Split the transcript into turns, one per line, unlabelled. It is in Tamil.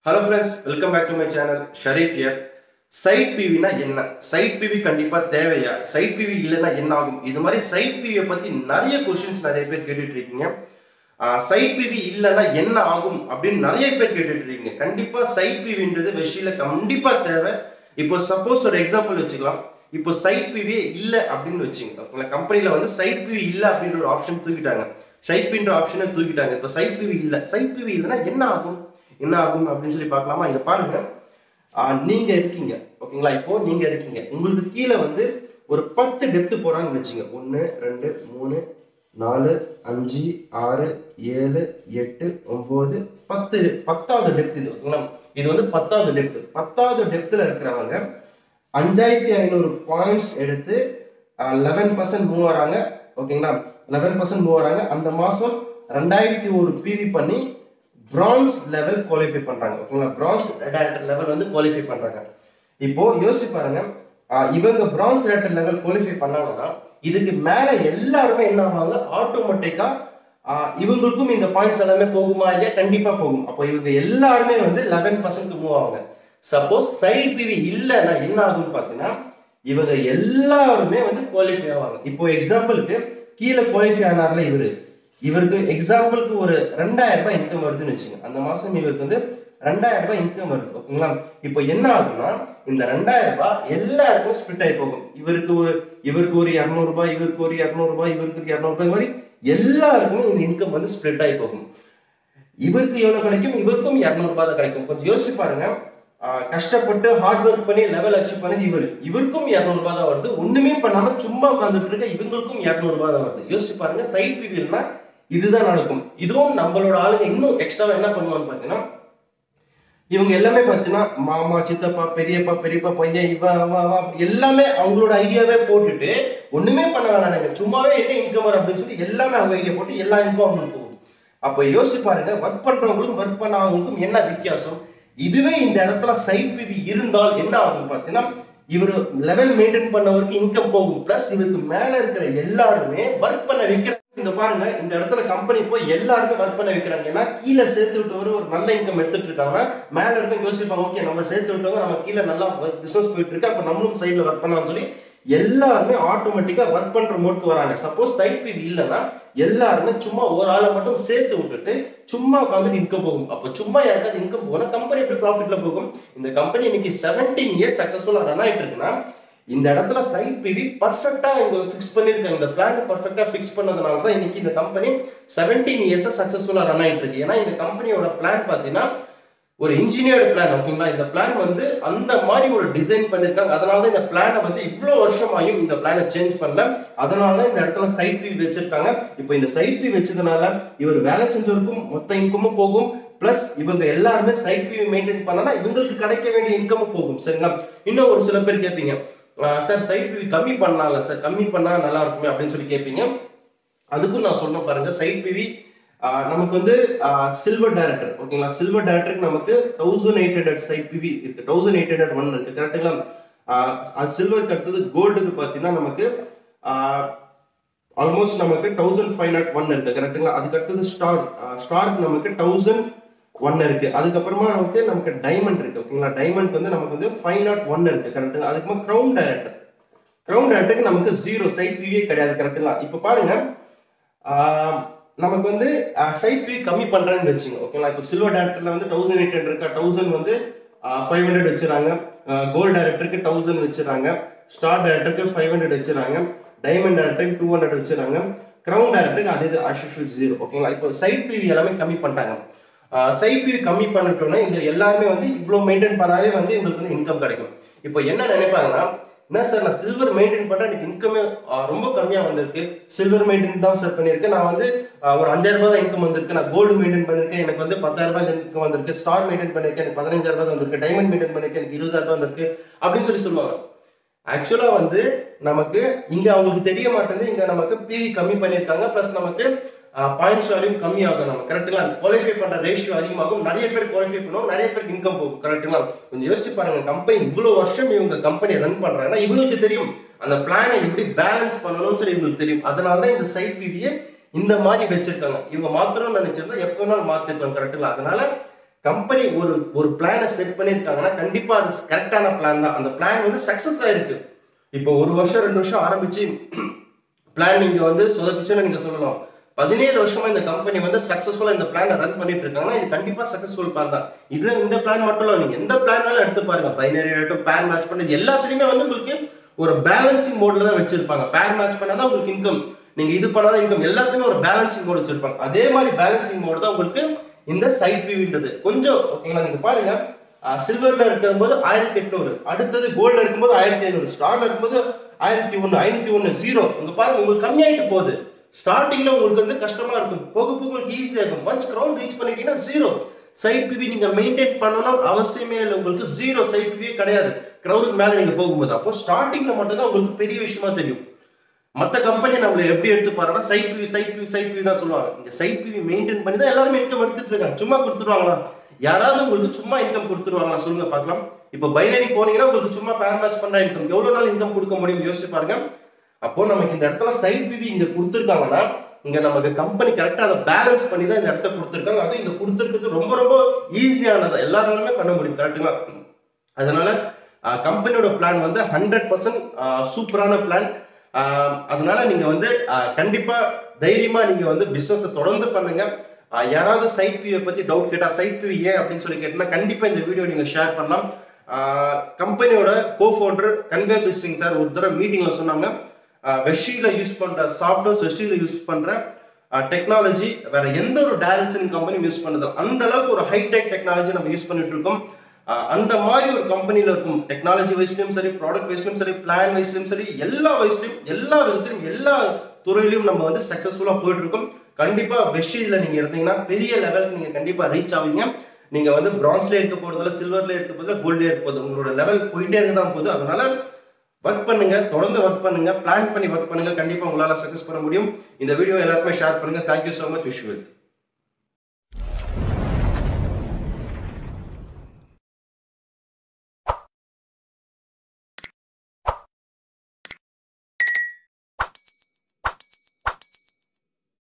hello friends welcome back to my channel Sharif இயர் சைட் பிவினா என்ன சைட் பிவி கண்டிப்பா தேவையா சைட் பிவி இல்லைன்னா என்ன ஆகும் இது மாதிரி சைட் பிவியை பத்தி நிறைய கொஸ்டின்ஸ் நிறைய பேர் கேட்டுட்டு இருக்கீங்க சைட் பிவி இல்லைன்னா என்ன ஆகும் அப்படின்னு நிறைய பேர் கேட்டுட்டு இருக்கீங்க கண்டிப்பா சைட் பிவின்றது வெஷில கண்டிப்பா தேவை இப்போ சப்போஸ் ஒரு எக்ஸாம்பிள் வச்சுக்கலாம் இப்போ சைட் பிவி இல்லை அப்படின்னு வச்சுங்க ஓகேங்களா கம்பெனியில் வந்து சைட் பிவி இல்லை அப்படின்ற ஒரு ஆப்ஷன் தூக்கிட்டாங்க சைட் பின்ற ஆப்ஷனை தூக்கிட்டாங்க இப்போ சைட் பிவி இல்லை சைட் பிவி இல்லைன்னா என்ன ஆகும் என்ன ஆகும் அப்படின்னு சொல்லி பார்க்கலாமா இங்க பாருங்க ஆஹ் நீங்க இருக்கீங்க ஓகேங்களா இப்போ நீங்க இருக்கீங்க உங்களுக்கு கீழே வந்து ஒரு பத்து டெப்த் போறான்னு வச்சுங்க ஒன்று ரெண்டு மூணு நாலு அஞ்சு ஆறு ஏழு எட்டு ஒன்பது பத்து பத்தாவது டெப்த் இது ஓகேங்களா இது வந்து பத்தாவது டெப்த் பத்தாவது டெப்த்ல இருக்கிறவங்க அஞ்சாயிரத்தி ஐநூறு பாயிண்ட்ஸ் எடுத்து லெவன் பர்சன்ட் மூவ் ஆறாங்க ஓகேங்களா லெவன் பர்சன்ட் மூவ் ஆறாங்க அந்த மாசம் ரெண்டாயிரத்தி ஒரு பிவி பண்ணி பிரான்ஸ் லெவல் குவாலிஃபை பண்றாங்க ஓகேங்களா பிரான்ஸ் டைரக்டர் லெவல் வந்து குவாலிஃபை பண்றாங்க இப்போ யோசிச்சு பாருங்க ஆஹ் இவங்க பிரான்ஸ் டைரக்டர் லெவல் குவாலிஃபை பண்ணாங்கன்னா இதுக்கு மேல எல்லாருமே என்ன ஆவாங்க ஆட்டோமேட்டிக்கா இவங்களுக்கும் இந்த பாயிண்ட்ஸ் எல்லாமே போகுமா இல்லையா கண்டிப்பா போகும் அப்போ இவங்க எல்லாருமே வந்து லெவன் பர்சன்ட் மூவ் ஆவாங்க சப்போஸ் சைட் பிவி இல்லைன்னா என்ன ஆகும்னு பார்த்தீங்கன்னா இவங்க எல்லாருமே வந்து குவாலிஃபை ஆவாங்க இப்போ எக்ஸாம்பிளுக்கு கீழே குவாலிஃபை ஆனார்ல இவரு இவருக்கு எக்ஸாம்பிளுக்கு ஒரு ரெண்டாயிரம் ரூபாய் இன்கம் வருதுன்னு வச்சுங்க அந்த மாசம் இவருக்கு வந்து ரெண்டாயிரம் ரூபாய் இன்கம் வருது ஓகேங்களா இப்போ என்ன ஆகும்னா இந்த ரெண்டாயிரம் ரூபாய் எல்லாருக்கும் ஸ்பிட் ஆகி போகும் இவருக்கு ஒரு இவருக்கு ஒரு இரநூறு ரூபாய் இவருக்கு ஒரு இரநூறு ரூபாய் இவருக்கு இரநூறு ரூபாய் மாதிரி எல்லாருக்குமே இந்த இன்கம் வந்து ஸ்ப்ளிட் ஆகி போகும் இவருக்கு எவ்வளவு கிடைக்கும் இவருக்கும் இரநூறு ரூபாய் தான் கிடைக்கும் கொஞ்சம் யோசிச்சு பாருங்க ஆஹ் கஷ்டப்பட்டு ஹார்ட் ஒர்க் பண்ணி லெவல் அச்சீவ் பண்ணது இவர் இவருக்கும் இரநூறு ரூபாய் தான் வருது ஒண்ணுமே பண்ணாம சும்மா உட்காந்துட்டு இருக்க இவங்களுக்கும் இரநூறு ரூபாய் தான் வருது யோசிச்சு பாருங்க சைட் பிவில்னா இதுதான் நடக்கும் இதுவும் நம்மளோட ஆளுங்க இன்னும் எக்ஸ்ட்ராவா என்ன பண்ணுவான்னு பாத்தீங்கன்னா இவங்க எல்லாமே பார்த்தீங்கன்னா மாமா சித்தப்பா பெரியப்பா பெரியப்பா பையன் இவன் அவன் அவன் அப்படி எல்லாமே அவங்களோட ஐடியாவே போட்டுட்டு ஒண்ணுமே பண்ண வேணாம் நாங்க சும்மாவே என்ன இன்கம் வரும் அப்படின்னு சொல்லி எல்லாமே அவங்க ஐடியா போட்டு எல்லா இன்கம் அவங்களுக்கு போகும் அப்போ யோசிச்சு பாருங்க ஒர்க் பண்றவங்களுக்கும் ஒர்க் பண்ணாதவங்களுக்கும் என்ன வித்தியாசம் இதுவே இந்த இடத்துல சைட் பிவி இருந்தால் என்ன ஆகும் பார்த்தீங்கன்னா இவர் லெவல் மெயின்டைன் பண்ணவருக்கு இன்கம் போகும் பிளஸ் இவருக்கு மேல இருக்கிற எல்லாருமே ஒர்க் பண்ண வைக்கிற இந்த பாருங்க இந்த இடத்துல கம்பெனி போய் எல்லாருமே ஒர்க் பண்ண வைக்கிறாங்க ஏன்னா கீழே சேர்த்து விட்டவர் ஒரு நல்ல இன்கம் எடுத்துட்டு இருக்காங்க மேல இருக்க யோசிப்பாங்க ஓகே நம்ம சேர்த்து விட்டவங்க நம்ம கீழே நல்லா பிசினஸ் போயிட்டு இருக்கு அப்ப நம்மளும் சைட்ல ஒர்க் பண்ணலாம்னு சொல்லி எல்லாருமே ஆட்டோமேட்டிக்கா ஒர்க் பண்ற மோட்க்கு வராங்க சப்போஸ் சைட் பிவி இல்லைன்னா எல்லாருமே சும்மா ஒரு ஆளை மட்டும் சேர்த்து விட்டுட்டு சும்மா உட்காந்து இன்கம் போகும் அப்போ சும்மா யாருக்காவது இன்கம் போனா கம்பெனி எப்படி ப்ராஃபிட்ல போகும் இந்த கம்பெனி இன்னைக்கு செவன்டீன் இயர்ஸ் சக்சஸ்ஃபுல்லா ரன் ஆயிட்டு இருக்குன்னா இந்த இடத்துல சைட் பிவி பர்ஃபெக்டா இங்க ஃபிக்ஸ் பண்ணிருக்காங்க இந்த பிளான் பர்ஃபெக்டா ஃபிக்ஸ் பண்ணதுனால தான் இன்னைக்கு இந்த கம்பெனி செவன்டீன் இயர்ஸா சக்சஸ்ஃபுல்லா ரன் ஆயிட்டு இருக்கு ஏன்னா இந்த கம்பெனியோட பிளான் பாத்தீங்கன்னா ஒரு இன்ஜினியர்டு பிளான் ஓகேங்களா இந்த பிளான் வந்து அந்த மாதிரி ஒரு டிசைன் பண்ணிருக்காங்க அதனால தான் இந்த பிளானை வந்து இவ்வளவு வருஷமாயும் இந்த பிளானை சேஞ்ச் பண்ணல அதனால தான் இந்த இடத்துல சைட் பி வச்சிருக்காங்க இப்போ இந்த சைட் பி வச்சதுனால இவர் வேலை செஞ்சவருக்கும் மொத்த இன்கமும் போகும் பிளஸ் இவங்க எல்லாருமே சைட் பி மெயின்டைன் பண்ணனா இவங்களுக்கு கிடைக்க வேண்டிய இன்கமும் போகும் சரிங்களா இன்னும் ஒரு சில பேர் கேட்பீங்க சார் சைட் பி கம்மி பண்ணலாம்ல சார் கம்மி பண்ணா நல்லா இருக்குமே அப்படின்னு சொல்லி கேட்பீங்க அதுக்கும் நான் சொன்ன பாருங்க சைட் பிவி நமக்கு வந்து சில்வர் டைரக்டர் ஓகேங்களா சில்வர் டைரக்டருக்கு நமக்கு thousand eight hundred side PV இருக்கு தௌசண்ட் எயிட் ஹண்ட்ரட் ஒன் இருக்கு கரெக்டுங்களா அது சில்வருக்கு அடுத்தது கோல்டுக்கு பார்த்தீங்கன்னா நமக்கு ஆல்மோஸ்ட் நமக்கு தௌசண்ட் ஃபைவ் நாட் ஒன் இருக்கு கரெக்டுங்களா அதுக்கு அடுத்தது ஸ்டார் ஸ்டாருக்கு நமக்கு தௌசண்ட் ஒன் இருக்கு அதுக்கப்புறமா நமக்கு நமக்கு டைமண்ட் இருக்கு ஓகேங்களா டைமண்ட் வந்து நமக்கு வந்து ஃபைவ் நாட் ஒன் இருக்கு கரெக்டுங்களா அதுக்கப்புறமா க்ரௌன் டைரக்டர் க்ரௌன் டைரக்டருக்கு நமக்கு ஜீரோ சைட் வியூவே கிடையாது கரெக்டுங்களா இப்போ பாருங்க நமக்கு வந்து சைட் வியூ கம்மி பண்றேன்னு வச்சுங்க ஓகேங்களா இப்போ சில்வர் டேரக்டர்ல வந்து தௌசண்ட் எயிட் ஹண்ட்ரட் இருக்கா தௌசண்ட் வந்து ஃபைவ் ஹண்ட்ரட் வச்சுறாங்க கோல்டு டேரக்டருக்கு தௌசண்ட் வச்சுறாங்க ஸ்டார் டேரக்டருக்கு ஃபைவ் ஹண்ட்ரட் வச்சுறாங்க டைமண்ட் டேரக்டருக்கு டூ ஹண்ட்ரட் வச்சுறாங்க க்ரௌன் டேரக்டருக்கு அதே இது அஷுஷுவல் ஜீரோ ஓகேங்களா இப்போ சைட் வியூ எல்லாமே கம்மி பண்ணிட்டாங்க சைட் வியூ கம்மி பண்ணிட்டோன்னா இங்க எல்லாருமே வந்து இவ்வளோ மெயின்டைன் பண்ணாவே வந்து இவங்களுக்கு வந்து இன்கம் கிடைக்கும் இப்போ என்ன நினைப்பாங்கன்னா என்ன சார் நான் சில்வர் மெயின்டைன் பண்றேன் எனக்கு இன்கமே ரொம்ப கம்மியா வந்திருக்கு சில்வர் மெயின்டைன் தான் சார் பண்ணியிருக்கேன் நான் வந்து ஒரு அஞ்சாயிரம் ரூபாய் தான் இன்கம் வந்திருக்கு நான் கோல்டு மெயின்டைன் பண்ணிருக்கேன் எனக்கு வந்து பத்தாயிரம் ரூபாய் இன்கம் வந்திருக்கு ஸ்டார் மெயின்டைன் பண்ணிருக்கேன் எனக்கு பதினஞ்சாயிரம் ரூபாய் வந்திருக்கு டைமண்ட் மெயின்டைன் பண்ணிருக்கேன் எனக்கு இருபதாயிரம் ரூபாய் வந்திருக்கு அப்படின்னு சொல்லி சொல்லுவாங்க ஆக்சுவலா வந்து நமக்கு இங்க அவங்களுக்கு தெரிய மாட்டேங்குது இங்க நமக்கு பிவி கம்மி பண்ணியிருக்காங்க பிளஸ் நமக்கு பாயிண்ட்ஸ் வேல்யூம் கம்மியாகும் நம்ம கரெக்டுங்களா குவாலிஃபை பண்ற ரேஷியோ அதிகமாகும் நிறைய பேர் குவாலிஃபை பண்ணுவோம் நிறைய பேருக்கு இன்கம் போகும் கரெக்டுங்களா கொஞ்சம் யோசிச்சு பாருங்க கம்பெனி இவ்வளவு வருஷம் இவங்க கம்பெனி ரன் பண்றாங்கன்னா இவங்களுக்கு தெரியும் அந்த பிளானை எப்படி பேலன்ஸ் பண்ணணும்னு சொல்லி இவங்களுக்கு தெரியும் அதனால தான் இந்த சைட் பிவியை இந்த மாதிரி வச்சிருக்காங்க இவங்க மாத்திரம் நினைச்சிருந்தா எப்போ வேணாலும் மாத்திருக்காங்க கரெக்டுங்களா அதனால கம்பெனி ஒரு ஒரு பிளானை செட் பண்ணியிருக்காங்கன்னா கண்டிப்பா அது கரெக்டான பிளான் தான் அந்த பிளான் வந்து சக்சஸ் ஆயிருக்கு இப்போ ஒரு வருஷம் ரெண்டு வருஷம் ஆரம்பிச்சு பிளான் நீங்க வந்து சொதப்பிச்சுன்னு நீங்க சொல்லலாம் பதினேழு வருஷமா இந்த கம்பெனி வந்து சக்சஸ்ஃபுல்லா இந்த பிளானை ரன் பண்ணிட்டு இருக்காங்கன்னா இது கண்டிப்பா சக்சஸ்ஃபுல் பிளான் தான் இதுல இந்த பிளான் மட்டும் இல்ல நீங்க எந்த பிளானாலும் எடுத்து பாருங்க பைனரி ஆகட்டும் பேர் மேட்ச் பண்ணது எல்லாத்துலயுமே வந்து உங்களுக்கு ஒரு பேலன்சிங் மோட்ல தான் வச்சிருப்பாங்க பேர் மேட்ச் பண்ணாதான் உங்களுக்கு இன்கம் நீங்க இது பண்ணாதான் இன்கம் எல்லாத்துலயுமே ஒரு பேலன்சிங் மோட் வச்சிருப்பாங்க அதே மாதிரி பேலன்சிங் மோட் தான் உங்களுக்கு இந்த சைட் வியூன்றது கொஞ்சம் ஓகேங்களா நீங்க பாருங்க சில்வர்ல இருக்கும்போது ஆயிரத்தி எட்நூறு அடுத்தது கோல்ட்ல இருக்கும்போது ஆயிரத்தி ஐநூறு ஸ்டார்ல இருக்கும்போது ஆயிரத்தி ஒன்று ஐநூத்தி ஒன்று ஜீரோ இங்க பாருங்க உங்களுக்கு கம்மியாயிட்டு போகுது ஸ்டார்டிங்ல உங்களுக்கு வந்து கஷ்டமா இருக்கும் போக போக உங்களுக்கு ஈஸியா இருக்கும் ஒன்ஸ் கிரவுண்ட் ரீச் பண்ணிட்டீங்கன்னா ஜீரோ சைட் பிவி நீங்க மெயின்டைன் பண்ணணும் அவசியமே இல்லை உங்களுக்கு ஜீரோ சைட் பிவியே கிடையாது கிரவுடுக்கு மேல நீங்க போகும்போது அப்போ ஸ்டார்டிங்ல மட்டும் தான் உங்களுக்கு பெரிய விஷயமா தெரியும் மற்ற கம்பெனி நம்மள எப்படி எடுத்து பாருன்னா side PV side PV side PV தான் சொல்லுவாங்க இங்க சைட் பிவி மெயின்டைன் பண்ணி தான் எல்லாருமே இன்கம் எடுத்துட்டு இருக்காங்க சும்மா கொடுத்துருவாங்களா யாராவது உங்களுக்கு சும்மா இன்கம் கொடுத்துருவாங்களா சொல்லுங்க பார்க்கலாம் இப்போ பைனரி போனீங்கன்னா உங்களுக்கு சும்மா பேர் மேட்ச் பண்ற இன்கம் எவ்வளவு நாள் இன்கம் கொடுக்க முடியும் யோசிச்சு பாருங்க அப்போ நமக்கு இந்த இடத்துல சைட் பிவி இங்க கொடுத்துருக்காங்கன்னா இங்க நமக்கு கம்பெனி கரெக்டா அதை பேலன்ஸ் பண்ணி தான் இந்த இடத்த கொடுத்துருக்காங்க அதுவும் இங்க கொடுத்துருக்கிறது ரொம்ப ரொம்ப ஈஸியானது எல்லாராலுமே பண்ண முடியும் கரெக்டுங்களா அதனால கம்பெனியோட பிளான் வந்து ஹண்ட்ரட் பர்சன்ட் சூப்பரான பிளான் அதனால நீங்க வந்து ஆஹ், கண்டிப்பா தைரியமா நீங்க வந்து பிசினஸ் தொடர்ந்து பண்ணுங்க ஆஹ், யாராவது சைட் பியூ பத்தி டவுட் கேட்டா சைட் பியூ ஏன் அப்படின்னு சொல்லி கேட்டீங்கன்னா கண்டிப்பா இந்த வீடியோ நீங்க ஷேர் பண்ணலாம் கம்பெனியோட co founder Kanwar Singh sir ஒரு தடவை மீட்டிங்ல சொன்னாங்க வெஷில யூஸ் பண்ற சாஃப்ட்வேர்ஸ் வெஷில யூஸ் பண்ற டெக்னாலஜி வேற எந்த ஒரு டைரக்ஷன் கம்பெனி யூஸ் பண்ணது அந்த அளவுக்கு ஒரு ஹைடெக் டெக்னாலஜி நம்ம யூஸ் பண்ணிட்டு இருக்கோம் ஆஹ் அந்த மாதிரி ஒரு கம்பெனில இருக்கும் டெக்னாலஜி வைஸ்லயும் சரி ப்ராடக்ட் வைஸ்லயும் சரி பிளான் வைஸ்லயும் சரி எல்லா வைஸ்லயும் எல்லா விதத்திலும் எல்லா துறையிலும் நம்ம வந்து சக்சஸ்ஃபுல்லா போயிட்டு இருக்கோம் கண்டிப்பா வெஸ்டீஜ்ல நீங்க இருந்தீங்கன்னா பெரிய லெவலுக்கு நீங்க கண்டிப்பா ரீச் ஆவீங்க நீங்க வந்து பிரான்ஸ்ல இருக்க போறதுல சில்வர்ல இருக்க போதுல கோல்ட்ல இருக்க போகுது உங்களோட லெவல் போயிட்டே இருக்க தான் போகுது அதனால ஒர்க் பண்ணுங்க தொடர்ந்து ஒர்க் பண்ணுங்க பிளான் பண்ணி ஒர்க் பண்ணுங்க கண்டிப்பா உங்களால சக்சஸ் பண்ண முடியும் இந்த வீடியோ எல்லாருக்குமே ஷேர் பண்ணுங்க தேங்க்யூ so மச் விஷுவல்